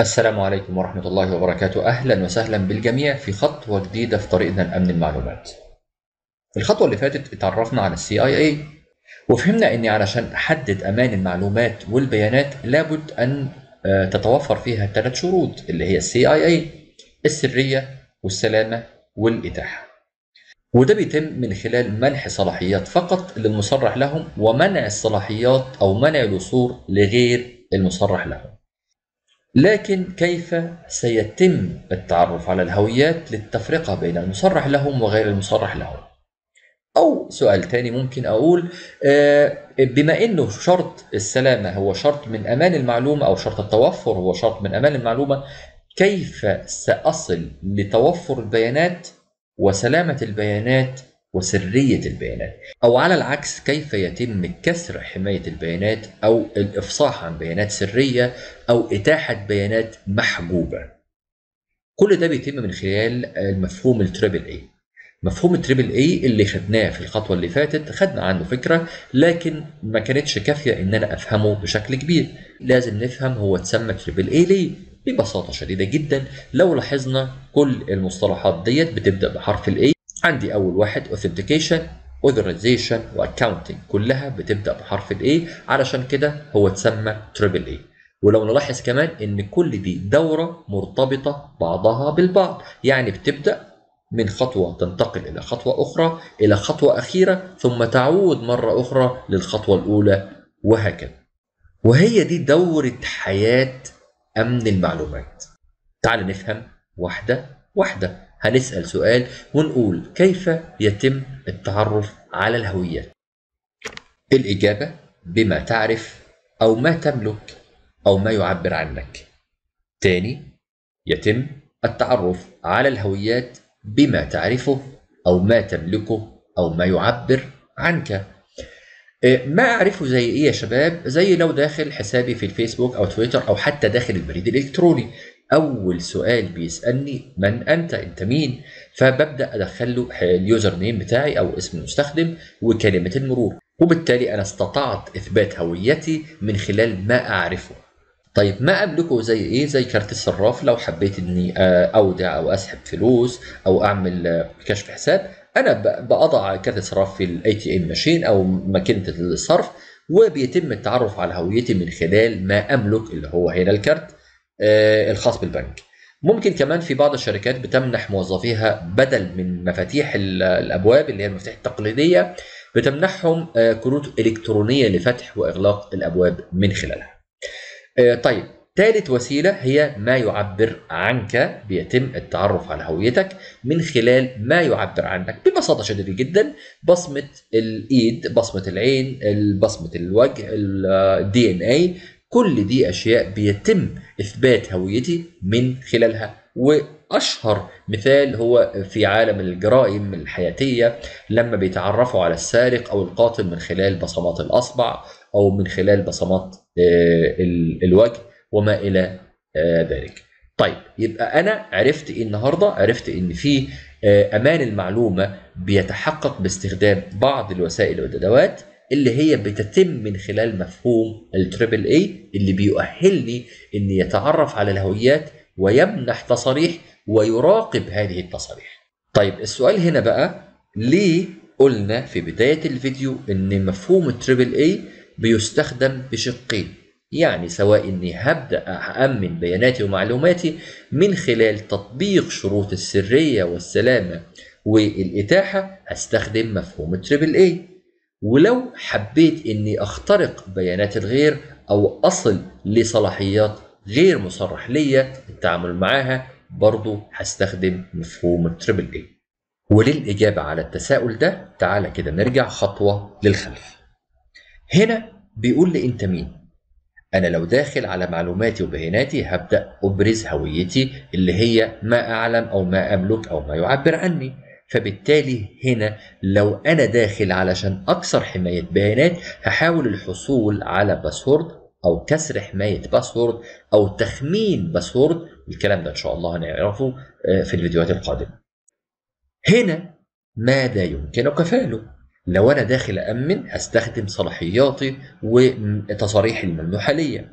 السلام عليكم ورحمة الله وبركاته أهلا وسهلا بالجميع في خطوة جديدة في طريقنا لأمن المعلومات في الخطوة اللي فاتت اتعرفنا على السي اي اي وفهمنا اني علشان احدد امان المعلومات والبيانات لابد ان آه، تتوفر فيها ثلاث شروط اللي هي السي اي اي السرية والسلامة والإتاحة وده بيتم من خلال منح صلاحيات فقط للمصرح لهم ومنع الصلاحيات أو منع الوصول لغير المصرح لهم لكن كيف سيتم التعرف على الهويات للتفرقة بين المصرح لهم وغير المصرح لهم أو سؤال تاني ممكن أقول آه، بما أنه شرط السلامة هو شرط من أمان المعلومة أو شرط التوفر هو شرط من أمان المعلومة كيف سأصل لتوفر البيانات وسلامة البيانات وسرية البيانات أو على العكس كيف يتم كسر حماية البيانات أو الإفصاح عن بيانات سرية أو إتاحة بيانات محجوبة كل ده بيتم من خلال المفهوم التريبل اي مفهوم التريبل اي اللي خدناه في الخطوه اللي فاتت خدنا عنه فكره لكن ما كانتش كافيه ان انا افهمه بشكل كبير لازم نفهم هو اتسمى تريبل اي ليه ببساطه شديده جدا لو لاحظنا كل المصطلحات ديت بتبدا بحرف الاي عندي اول واحد authentication authorization واكاونتنج كلها بتبدا بحرف الاي علشان كده هو اتسمى تريبل اي ولو نلاحظ كمان ان كل دي دوره مرتبطه بعضها بالبعض يعني بتبدا من خطوه تنتقل الى خطوه اخرى الى خطوه اخيره ثم تعود مره اخرى للخطوه الاولى وهكذا وهي دي دوره حياه امن المعلومات تعال نفهم واحده واحده هنسال سؤال ونقول كيف يتم التعرف على الهويات الاجابه بما تعرف او ما تملك او ما يعبر عنك تاني يتم التعرف على الهويات بما تعرفه او ما تملكه او ما يعبر عنك إيه، ما اعرفه زي ايه يا شباب زي لو داخل حسابي في الفيسبوك او تويتر او حتى داخل البريد الالكتروني اول سؤال بيسالني من انت انت مين فببدا ادخل له اليوزر نيم بتاعي او اسم المستخدم وكلمه المرور وبالتالي انا استطعت اثبات هويتي من خلال ما اعرفه طيب ما املكه زي ايه زي كارت الصراف لو حبيت اني آه، اودع او اسحب فلوس او اعمل آه، كشف حساب انا ب- بضع كارت الصراف في الاي تي ام ماشين او ماكينه الصرف وبيتم التعرف على هويتي من خلال ما املك اللي هو هنا الكارت آه، الخاص بالبنك ممكن كمان في بعض الشركات بتمنح موظفيها بدل من مفاتيح ال- الابواب اللي هي المفاتيح التقليديه بتمنحهم آه، كروت الكترونيه لفتح واغلاق الابواب من خلالها آه، طيب ثالث وسيلة هي ما يعبر عنك بيتم التعرف على هويتك من خلال ما يعبر عنك ببساطة شديدة جدا بصمة الإيد بصمة العين بصمة الوجه الدي ان اي كل دي أشياء بيتم إثبات هويتي من خلالها وأشهر مثال هو في عالم الجرائم الحياتية لما بيتعرفوا على السارق أو القاتل من خلال بصمات الأصبع أو من خلال بصمات آه، ال- الوجه وما الى آه، ذلك. طيب يبقى انا عرفت ايه النهارده؟ عرفت ان في آه، امان المعلومه بيتحقق باستخدام بعض الوسائل والادوات اللي هي بتتم من خلال مفهوم التريبل اي اللي بيؤهلني اني يتعرف على الهويات ويمنح تصاريح ويراقب هذه التصاريح. طيب السؤال هنا بقى ليه قلنا في بدايه الفيديو ان مفهوم التريبل اي بيستخدم بشقين يعني سواء اني هبدا اامن بياناتي ومعلوماتي من خلال تطبيق شروط السريه والسلامه والاتاحه هستخدم مفهوم التريبل اي ولو حبيت اني اخترق بيانات الغير او اصل لصلاحيات غير مصرح ليا التعامل معاها برضو هستخدم مفهوم التريبل اي وللاجابه على التساؤل ده تعالى كده نرجع خطوه للخلف هنا بيقول لي انت مين انا لو داخل على معلوماتي وبياناتي هبدا ابرز هويتي اللي هي ما اعلم او ما املك او ما يعبر عني فبالتالي هنا لو انا داخل علشان اكسر حمايه بيانات هحاول الحصول على باسورد او كسر حمايه باسورد او تخمين باسورد الكلام ده ان شاء الله هنعرفه آه، في الفيديوهات القادمه هنا ماذا يمكنك فعله لو انا داخل امن هستخدم صلاحياتي وتصاريح الممنوحه ليا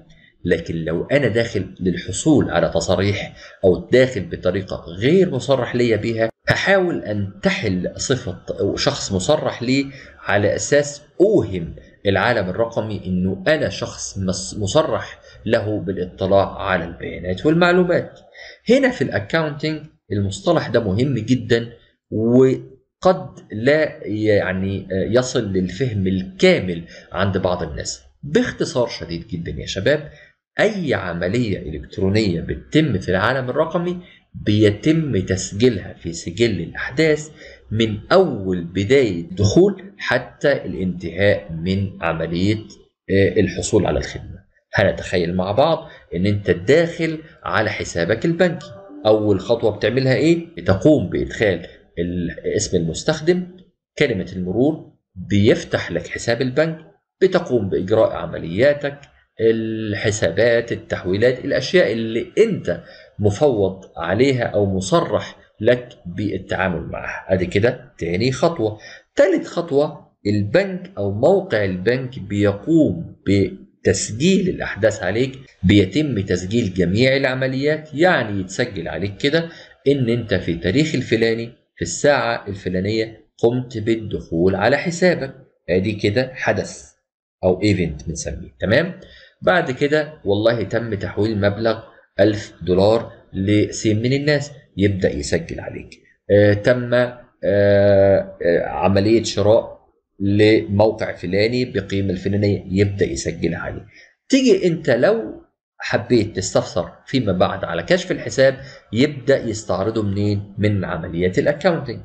لكن لو انا داخل للحصول على تصاريح او داخل بطريقه غير مصرح ليا بيها هحاول انتحل صفه او شخص مصرح لي على اساس اوهم العالم الرقمي انه انا شخص مصرح له بالاطلاع على البيانات والمعلومات هنا في الاكاونتنج المصطلح ده مهم جدا وقد لا يعني يصل للفهم الكامل عند بعض الناس باختصار شديد جدا يا شباب اي عمليه الكترونيه بتتم في العالم الرقمي بيتم تسجيلها في سجل الاحداث من اول بدايه دخول حتى الانتهاء من عمليه الحصول على الخدمه هنتخيل مع بعض ان انت داخل على حسابك البنكي اول خطوه بتعملها ايه بتقوم بادخال اسم المستخدم كلمه المرور بيفتح لك حساب البنك بتقوم باجراء عملياتك الحسابات التحويلات الاشياء اللي انت مفوض عليها او مصرح لك بالتعامل معها ادي كده تاني خطوه ثالث خطوه البنك او موقع البنك بيقوم بتسجيل الاحداث عليك بيتم تسجيل جميع العمليات يعني يتسجل عليك كده ان انت في التاريخ الفلاني في الساعه الفلانيه قمت بالدخول على حسابك ادي كده حدث او ايفنت بنسميه تمام بعد كده والله تم تحويل مبلغ 1000 دولار لسين من الناس يبدا يسجل عليك آه تم آه آه عمليه شراء لموقع فلاني بقيمه الفلانيه يبدا يسجلها عليه تيجي انت لو حبيت تستفسر فيما بعد على كشف الحساب يبدا يستعرضه منين من عمليات الاكاونتنج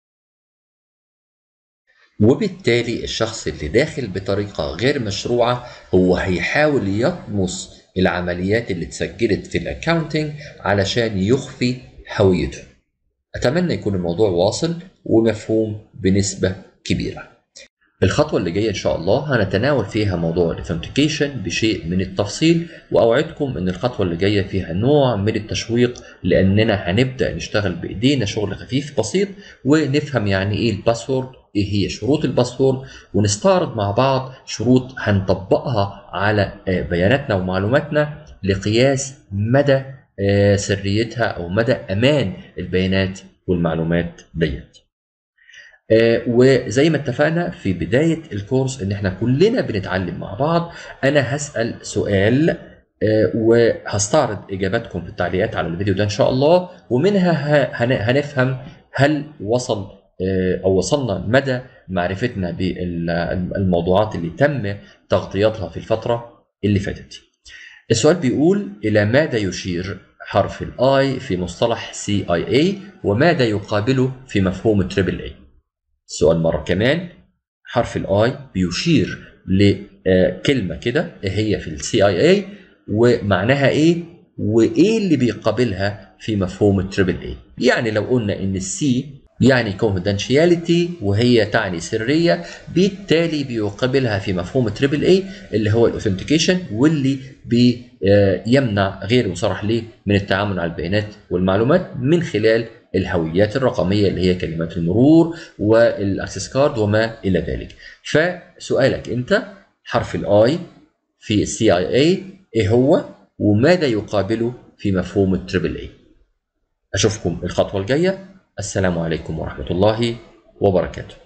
وبالتالي الشخص اللي داخل بطريقه غير مشروعه هو هيحاول يطمس العمليات اللي اتسجلت في الاكاونتنج علشان يخفي هويته اتمنى يكون الموضوع واصل ومفهوم بنسبه كبيره الخطوة اللي جاية إن شاء الله هنتناول فيها موضوع الاثنتيكيشن بشيء من التفصيل وأوعدكم إن الخطوة اللي جاية فيها نوع من التشويق لأننا هنبدأ نشتغل بإيدينا شغل خفيف بسيط ونفهم يعني إيه الباسورد إيه هي شروط الباسورد ونستعرض مع بعض شروط هنطبقها على بياناتنا ومعلوماتنا لقياس مدى سريتها أو مدى أمان البيانات والمعلومات ديت. آه وزي ما اتفقنا في بداية الكورس ان احنا كلنا بنتعلم مع بعض انا هسأل سؤال آه وهستعرض اجاباتكم في التعليقات على الفيديو ده ان شاء الله ومنها هنفهم هل وصل آه او وصلنا مدى معرفتنا بالموضوعات اللي تم تغطيتها في الفترة اللي فاتت السؤال بيقول الى ماذا يشير حرف الاي في مصطلح سي اي اي وماذا يقابله في مفهوم تريبل اي السؤال مرة كمان حرف الاي بيشير لكلمة كده هي في السي اي اي ومعناها ايه وايه اللي بيقابلها في مفهوم التريبل اي يعني لو قلنا ان السي يعني confidentiality وهي تعني سرية بالتالي بيقابلها في مفهوم تريبل اي اللي هو الاوثنتيكيشن واللي بيمنع غير مصرح ليه من التعامل على البيانات والمعلومات من خلال الهويات الرقميه اللي هي كلمات المرور والاكسس كارد وما الى ذلك فسؤالك انت حرف الاي في السي اي اي ايه هو وماذا يقابله في مفهوم التريبل اي اشوفكم الخطوه الجايه السلام عليكم ورحمه الله وبركاته